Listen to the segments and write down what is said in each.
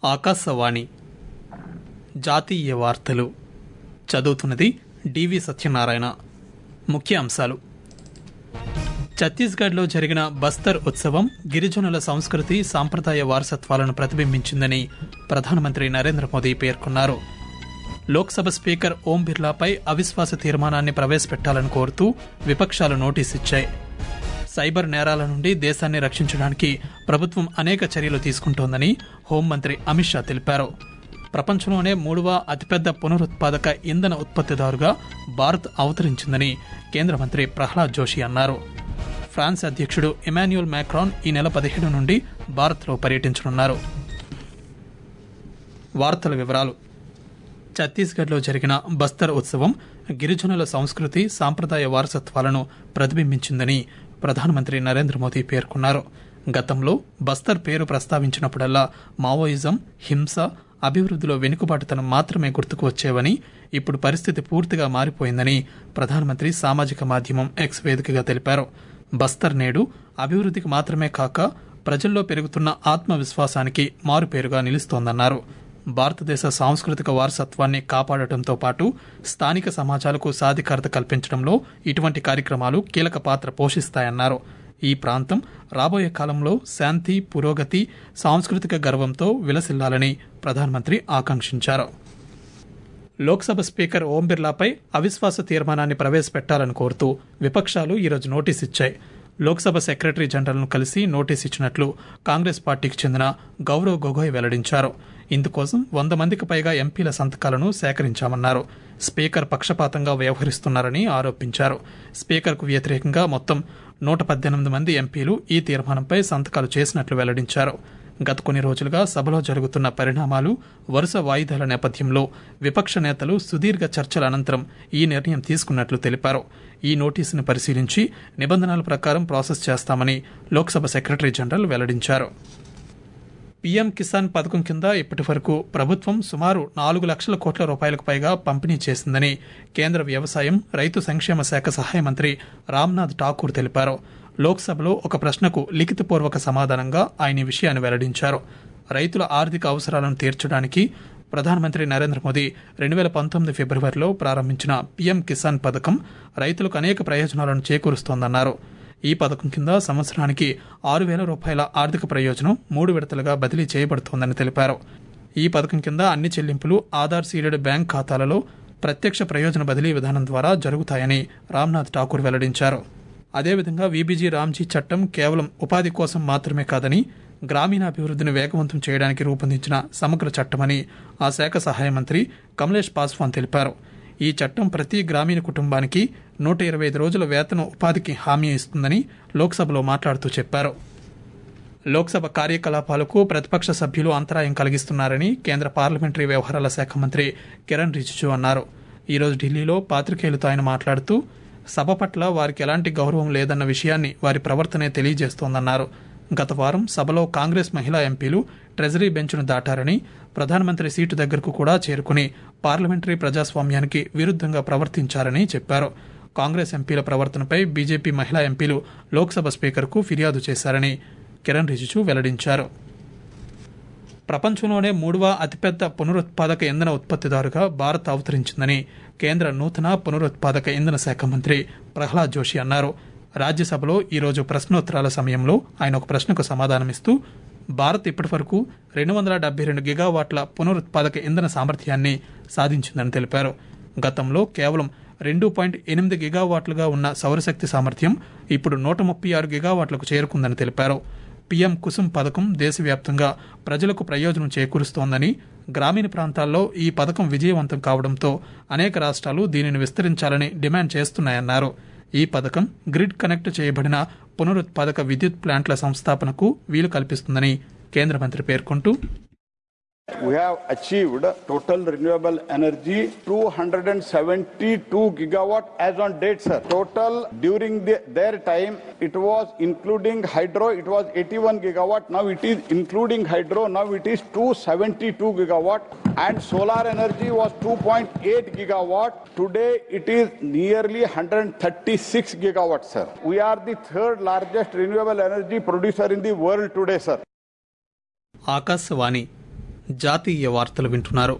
ఆకాశవాణి జాతీయ వార్తలు చదువుతున్నది డివి సత్యనారాయణ ముఖ్య అంశాలు ఛత్తీస్గఢ్లో జరిగిన బస్తర్ ఉత్సవం గిరిజనుల సంస్కృతి సాంప్రదాయ వారసత్వాలను ప్రతిబింబించిందని ప్రధానమంత్రి నరేంద్ర మోదీ పేర్కొన్నారు లోక్సభ స్పీకర్ ఓం బిర్లాపై అవిశ్వాస తీర్మానాన్ని ప్రవేశపెట్టాలని కోరుతూ విపక్షాలు నోటీసిచ్చాయి సైబర్ నేరాల నుండి దేశాన్ని రక్షించడానికి ప్రభుత్వం అనేక చర్యలు తీసుకుంటోందని హోంమంత్రి అమిత్ షా తెలిపారు ప్రపంచంలోనే మూడవ అతిపెద్ద పునరుత్పాదక ఇంధన ఉత్పత్తిదారుగా భారత్ అవతరించిందని కేంద్ర మంత్రి ప్రహ్లాద్ జోషి అన్నారు ఫ్రాన్స్ అధ్యక్షుడు ఇమాన్యుయల్ మ్యాక్రాన్ ఈ నెల పదిహేడు నుండి భారత్లో పర్యటించనున్నారు వార్తల వివరాలు ఛత్తీస్గఢ్లో జరిగిన బస్తర్ ఉత్సవం గిరిజనుల సంస్కృతి సాంప్రదాయ వారసత్వాలను ప్రతిబింబించిందని ప్రధానమంత్రి నరేంద్ర మోదీ పేర్కొన్నారు గతంలో బస్తర్ పేరు ప్రస్తావించినప్పుడల్లా మావోయిజం హింస అభివృద్ధిలో వెనుకబాటుతనం మాత్రమే గుర్తుకు వచ్చేవని ఇప్పుడు పరిస్థితి పూర్తిగా మారిపోయిందని ప్రధానమంత్రి సామాజిక మాధ్యమం ఎక్స్ వేదికగా తెలిపారు బస్తర్ నేడు అభివృద్ధికి మాత్రమే కాక ప్రజల్లో పెరుగుతున్న ఆత్మవిశ్వాసానికి మారుపేరుగా నిలుస్తోందన్నారు భారతదేశ సాంస్కృతిక వారసత్వాన్ని కాపాడటంతో పాటు స్థానిక సమాజాలకు సాధికారత కల్పించడంలో ఇటువంటి కార్యక్రమాలు కీలక పాత్ర పోషిస్తాయన్నారు ఈ ప్రాంతం రాబోయే కాలంలో శాంతి పురోగతి సాంస్కృతిక గర్వంతో విలసిల్లాలని ప్రధానమంత్రి ఆకాంక్షించారు లోక్సభ స్పీకర్ ఓం బిర్లాపై అవిశ్వాస తీర్మానాన్ని ప్రవేశపెట్టాలని కోరుతూ విపక్షాలు ఈరోజు నోటీస్ ఇచ్చాయి లోక్సభ సెక్రటరీ జనరల్ను కలిసి నోటీస్ ఇచ్చినట్లు కాంగ్రెస్ పార్టీకి చెందిన గౌరవ్ గొగోయ్ వెల్లడించారు ఇందుకోసం వంద మందికి పైగా ఎంపీల సంతకాలను సేకరించామన్నారు స్పీకర్ పక్షపాతంగా వ్యవహరిస్తున్నారని ఆరోపించారు స్పీకర్కు వ్యతిరేకంగా మొత్తం నూట పద్దెనిమిది మంది ఎంపీలు ఈ తీర్మానంపై సంతకాలు చేసినట్లు వెల్లడించారు గత కొన్ని రోజులుగా సభలో జరుగుతున్న పరిణామాలు వరుస వాయిదాల నేపథ్యంలో విపక్ష నేతలు సుదీర్ఘ చర్చల అనంతరం ఈ నిర్ణయం తీసుకున్నట్లు తెలిపారు ఈ నోటీసును పరిశీలించి నిబంధనల ప్రకారం ప్రాసెస్ చేస్తామని లోక్సభ సెక్రటరీ జనరల్ వెల్లడించారు పీఎం కిసాన్ పథకం కింద ఇప్పటి వరకు ప్రభుత్వం సుమారు నాలుగు లక్షల కోట్ల రూపాయలకు పైగా పంపిణీ చేసిందని కేంద్ర వ్యవసాయం రైతు సంక్షేమ శాఖ సహాయ మంత్రి రామ్నాథ్ ఠాకూర్ తెలిపారు లోక్సభలో ఒక ప్రశ్నకు లిఖితపూర్వక సమాధానంగా ఆయన ఈ విషయాన్ని వెల్లడించారు రైతుల ఆర్థిక అవసరాలను తీర్చడానికి ప్రధానమంత్రి నరేంద్ర మోదీ రెండు వేల పంతొమ్మిది ఫిబ్రవరిలో ప్రారంభించిన పీఎం కిసాన్ పథకం రైతులకు అనేక ప్రయోజనాలను చేకూరుస్తోందన్నారు ఈ పథకం కింద సంవత్సరానికి ఆరు వేల రూపాయల ఆర్థిక ప్రయోజనం మూడు విడతలుగా బదిలీ చేయబడుతోందని తెలిపారు ఈ పథకం కింద అన్ని చెల్లింపులు ఆధార్ సీడెడ్ బ్యాంక్ ఖాతాలలో ప్రత్యక్ష ప్రయోజన బదిలీ విధానం ద్వారా జరుగుతాయని రామ్నాథ్ ఠాకూర్ వెల్లడించారు అదేవిధంగా వీబీజీ రామ్జీ చట్టం కేవలం ఉపాధి కోసం మాత్రమే కాదని గ్రామీణాభివృద్ధిని వేగవంతం చేయడానికి రూపొందించిన సమగ్ర చట్టమని ఆ శాఖ సహాయ మంత్రి కమలేష్ పాస్వాన్ తెలిపారు ఈ చట్టం ప్రతి గ్రామీణ కుటుంబానికి నూట ఇరవై ఐదు రోజుల వేతన ఉపాధికి హామీ ఇస్తుందని లోక్సభలో మాట్లాడుతూ చెప్పారు లోక్సభ కార్యకలాపాలకు ప్రతిపక్ష సభ్యులు అంతరాయం కలిగిస్తున్నారని కేంద్ర పార్లమెంటరీ వ్యవహారాల శాఖ మంత్రి కిరణ్ రిజిజు అన్నారు ఈరోజు ఢిల్లీలో పాత్రికేయులతో ఆయన మాట్లాడుతూ సభ పట్ల వారికి ఎలాంటి గౌరవం లేదన్న విషయాన్ని వారి ప్రవర్తనే తెలియజేస్తోందన్నారు గత వారం సభలో కాంగ్రెస్ మహిళా ఎంపీలు ట్రెజరీ బెంచ్ను దాటారని ప్రధానమంత్రి సీటు దగ్గరకు కూడా చేరుకుని పార్లమెంటరీ ప్రజాస్వామ్యానికి విరుద్ధంగా ప్రవర్తించారని చెప్పారు కాంగ్రెస్ ఎంపీల ప్రవర్తనపై బీజేపీ మహిళా ఎంపీలు లోక్సభ స్పీకర్కు ఫిర్యాదు చేశారని కిరణ్ రిజిజు వెల్లడించారు ప్రపంచంలోనే మూడవ అతిపెద్ద పునరుత్పాదక ఇంధన ఉత్పత్తిదారుగా భారత్ అవతరించిందని కేంద్ర నూతన పునరుత్పాదక ఇంధన శాఖ మంత్రి ప్రహ్లాద్ జోషి అన్నారు రాజ్యసభలో ఈరోజు ప్రశ్నోత్తరాల సమయంలో ఆయన ఒక ప్రశ్నకు సమాధానమిస్తూ భారత్ ఇప్పటివరకు రెండు వందల డెబ్బై రెండు గిగావాట్ల పునరుత్పాదక ఇంధన సామర్థ్యాన్ని సాధించిందని తెలిపారు గతంలో కేవలం రెండు పాయింట్ ఎనిమిది గిగావాట్లుగా ఉన్న సౌరశక్తి సామర్థ్యం ఇప్పుడు నూట ముప్పై ఆరు గిగావాట్లకు చేరుకుందని తెలిపారు పీఎం కుసుమ్ పథకం దేశవ్యాప్తంగా ప్రజలకు ప్రయోజనం చేకూరుస్తోందని గ్రామీణ ప్రాంతాల్లో ఈ పథకం విజయవంతం కావడంతో అనేక రాష్ట్రాలు దీనిని విస్తరించాలని డిమాండ్ చేస్తున్నాయన్నారు ఈ పథకం గ్రిడ్ కనెక్ట్ చేయబడిన పునరుత్పాదక విద్యుత్ ప్లాంట్ల సంస్థాపనకు వీలు కల్పిస్తుందని కేంద్ర మంత్రి పేర్కొంటూ We have achieved total renewable energy 272 gigawatt as on date, sir. Total during the, their time, it was including hydro, it was 81 gigawatt. Now it is including hydro. Now it is 272 gigawatt. And solar energy was 2.8 gigawatt. Today it is nearly 136 gigawatt, sir. We are the third largest renewable energy producer in the world today, sir. Akashvani జాతీయ వార్తలు వింటున్నారు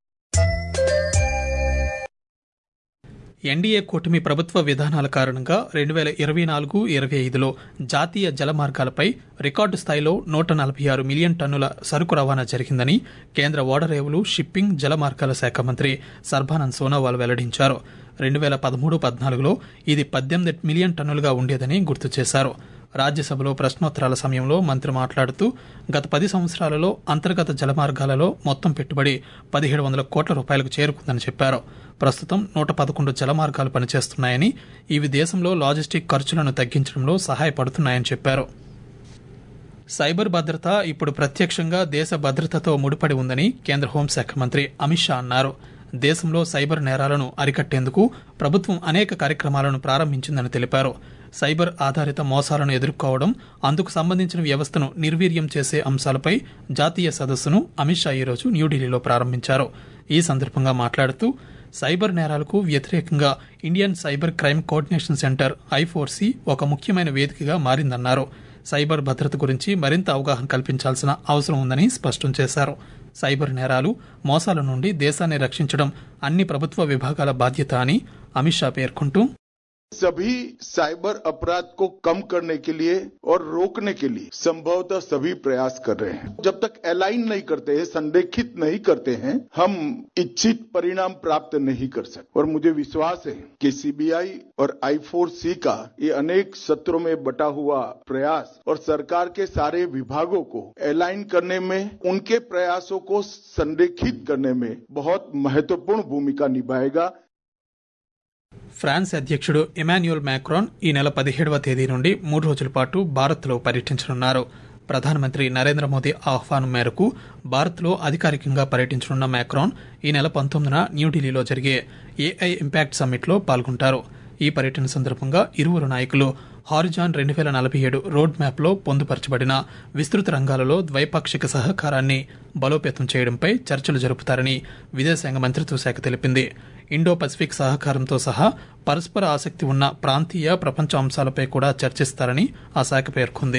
NDA కూటమి ప్రభుత్వ విధానాల కారణంగా రెండు వేల ఇరవై నాలుగు ఇరవై ఐదులో జాతీయ జలమార్గాలపై రికార్డు స్థాయిలో నూట నలభై ఆరు మిలియన్ టన్నుల సరుకు రవాణా జరిగిందని కేంద్ర ఓడరేవులు షిప్పింగ్ జలమార్గాల శాఖ మంత్రి సర్బానంద్ సోనోవాల్ వెల్లడించారు రెండు వేల పదమూడు పద్నాలుగులో ఇది పద్దెనిమిది మిలియన్ టన్నులుగా ఉండేదని గుర్తు చేశారు రాజ్యసభలో ప్రశ్నోత్తరాల సమయంలో మంత్రి మాట్లాడుతూ గత పది సంవత్సరాలలో అంతర్గత జలమార్గాలలో మొత్తం పెట్టుబడి పదిహేడు వందల కోట్ల రూపాయలకు చేరుకుందని చెప్పారు ప్రస్తుతం నూట పదకొండు జలమార్గాలు పనిచేస్తున్నాయని ఇవి దేశంలో లాజిస్టిక్ ఖర్చులను తగ్గించడంలో సహాయపడుతున్నాయని చెప్పారు సైబర్ భద్రత ఇప్పుడు ప్రత్యక్షంగా దేశ భద్రతతో ముడిపడి ఉందని కేంద్ర హోంశాఖ మంత్రి అమిత్ షా అన్నారు దేశంలో సైబర్ నేరాలను అరికట్టేందుకు ప్రభుత్వం అనేక కార్యక్రమాలను ప్రారంభించిందని తెలిపారు సైబర్ ఆధారిత మోసాలను ఎదుర్కోవడం అందుకు సంబంధించిన వ్యవస్థను నిర్వీర్యం చేసే అంశాలపై జాతీయ సదస్సును అమిత్ షా ఈరోజు న్యూఢిల్లీలో ప్రారంభించారు ఈ సందర్భంగా మాట్లాడుతూ సైబర్ నేరాలకు వ్యతిరేకంగా Indian cyber crime coordination centre I four C ఒక ముఖ్యమైన వేదికగా మారిందన్నారు సైబర్ భద్రత గురించి మరింత అవగాహన కల్పించాల్సిన అవసరం ఉందని స్పష్టం చేశారు సైబర్ నేరాలు మోసాల నుండి దేశాన్ని రక్షించడం అన్ని ప్రభుత్వ విభాగాల బాధ్యత అని అమిత్ షా పేర్కొంటూ सभी साइबर अपराध को कम करने के लिए और रोकने के लिए संभवतः सभी प्रयास कर रहे हैं जब तक अलाइन नहीं करते हैं संरेखित नहीं करते हैं हम इच्छित परिणाम प्राप्त नहीं कर सकते और मुझे विश्वास है कि सीबीआई और आई फोर सी का ये अनेक सत्रों में बटा हुआ प्रयास और सरकार के सारे विभागों को अलाइन करने में उनके प्रयासों को संरेखित करने में बहुत महत्वपूर्ण भूमिका निभाएगा ఫ్రాన్స్ అధ్యక్షుడు ఇమాన్యుయల్ మ్యాక్రాన్ ఈ నెల పదిహేడవ తేదీ నుండి మూడు రోజుల పాటు భారత్లో పర్యటించనున్నారు ప్రధానమంత్రి నరేంద్ర మోదీ ఆహ్వానం మేరకు భారత్లో అధికారికంగా పర్యటించనున్న మ్యాక్రాన్ ఈ నెల పంతొమ్మిదిన న్యూఢిల్లీలో జరిగే ఏఐ ఇంపాక్ట్ సమ్మిట్లో పాల్గొంటారు ఈ పర్యటన సందర్భంగా ఇరువురు నాయకులు హారిజాన్ రెండు వేల నలభై ఏడు రోడ్ మ్యాప్లో పొందుపరచబడిన విస్తృత రంగాలలో ద్వైపాక్షిక సహకారాన్ని బలోపేతం చేయడంపై చర్చలు జరుపుతారని విదేశాంగ మంత్రిత్వ శాఖ తెలిపింది ఇండో పసిఫిక్ సహకారంతో సహా పరస్పర ఆసక్తి ఉన్న ప్రాంతీయ ప్రపంచ అంశాలపై కూడా చర్చిస్తారని ఆ శాఖ పేర్కొంది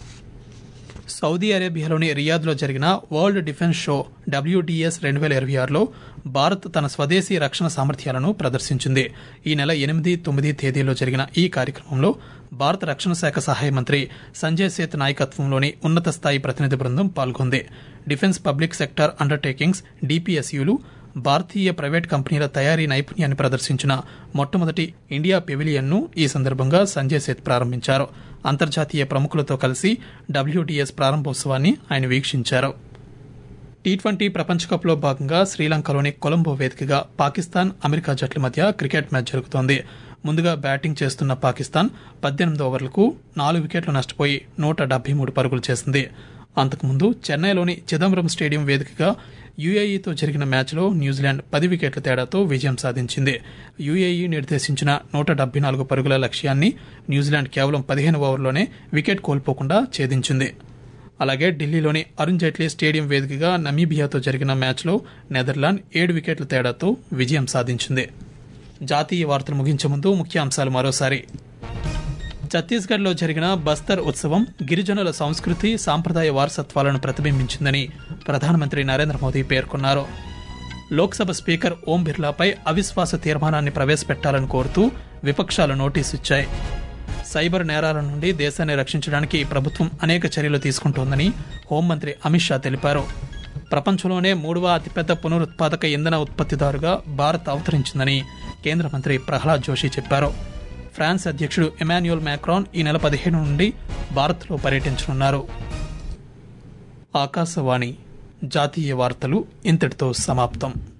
సౌదీ అరేబియాలోని రియాద్లో జరిగిన వరల్డ్ డిఫెన్స్ షో డబ్ల్యూడిఎస్ రెండు వేల ఇరవై ఆరులో భారత్ తన స్వదేశీ రక్షణ సామర్థ్యాలను ప్రదర్శించింది ఈ నెల ఎనిమిది తొమ్మిది తేదీలో జరిగిన ఈ కార్యక్రమంలో భారత రక్షణ శాఖ సహాయ మంత్రి సంజయ్ సేత్ నాయకత్వంలోని ఉన్నత స్థాయి ప్రతినిధి బృందం పాల్గొంది defence public sector undertakings DPSUs భారతీయ ప్రైవేట్ కంపెనీల తయారీ నైపుణ్యాన్ని ప్రదర్శించిన మొట్టమొదటి ఇండియా పెవిలియన్ను ఈ సందర్భంగా సంజయ్ సేత్ ప్రారంభించారు అంతర్జాతీయ ప్రముఖులతో కలిసి డబ్ల్యూటీఎస్ ప్రారంభోత్సవాన్ని ఆయన వీక్షించారు టీ ట్వంటీ ప్రపంచ కప్లో భాగంగా శ్రీలంకలోని కొలంబో వేదికగా పాకిస్తాన్ అమెరికా జట్ల మధ్య క్రికెట్ మ్యాచ్ జరుగుతోంది ముందుగా బ్యాటింగ్ చేస్తున్న పాకిస్తాన్ పద్దెనిమిది ఓవర్లకు నాలుగు వికెట్లు నష్టపోయి నూట డెబ్బై మూడు పరుగులు చేసింది అంతకుముందు చెన్నైలోని చిదంబరం స్టేడియం వేదికగా యుఏఈతో జరిగిన మ్యాచ్లో న్యూజిలాండ్ పది వికెట్ల తేడాతో విజయం సాధించింది యుఏఈ నిర్దేశించిన నూట డెబ్బై నాలుగు పరుగుల లక్ష్యాన్ని న్యూజిలాండ్ కేవలం పదిహేను ఓవర్లోనే వికెట్ కోల్పోకుండా ఛేదించింది అలాగే ఢిల్లీలోని అరుణ్ జైట్లీ స్టేడియం వేదికగా నమీబియాతో జరిగిన మ్యాచ్లో నెదర్లాండ్ ఏడు వికెట్ల తేడాతో విజయం సాధించింది జాతీయ వార్తలు ముగించే ముందు ముఖ్యాంశాలు మరోసారి ఛత్తీస్గఢ్లో జరిగిన బస్తర్ ఉత్సవం గిరిజనుల సంస్కృతి సాంప్రదాయ వారసత్వాలను ప్రతిబింబించిందని ప్రధానమంత్రి నరేంద్ర మోదీ పేర్కొన్నారు లోక్సభ స్పీకర్ ఓం బిర్లాపై అవిశ్వాస తీర్మానాన్ని ప్రవేశపెట్టాలని కోరుతూ విపక్షాలు నోటీసు ఇచ్చాయి సైబర్ నేరాల నుండి దేశాన్ని రక్షించడానికి ప్రభుత్వం అనేక చర్యలు తీసుకుంటోందని హోంమంత్రి అమిత్ షా తెలిపారు ప్రపంచంలోనే మూడవ అతిపెద్ద పునరుత్పాదక ఇంధన ఉత్పత్తిదారుగా భారత్ అవతరించిందని కేంద్ర మంత్రి ప్రహ్లాద్ జోషి చెప్పారు ఫ్రాన్స్ అధ్యక్షుడు ఎమాన్యుయల్ మ్యాక్రాన్ ఈ నెల పదిహేను నుండి భారత్లో పర్యటించనున్నారు ఆకాశవాణి జాతీయ వార్తలు ఇంతటితో సమాప్తం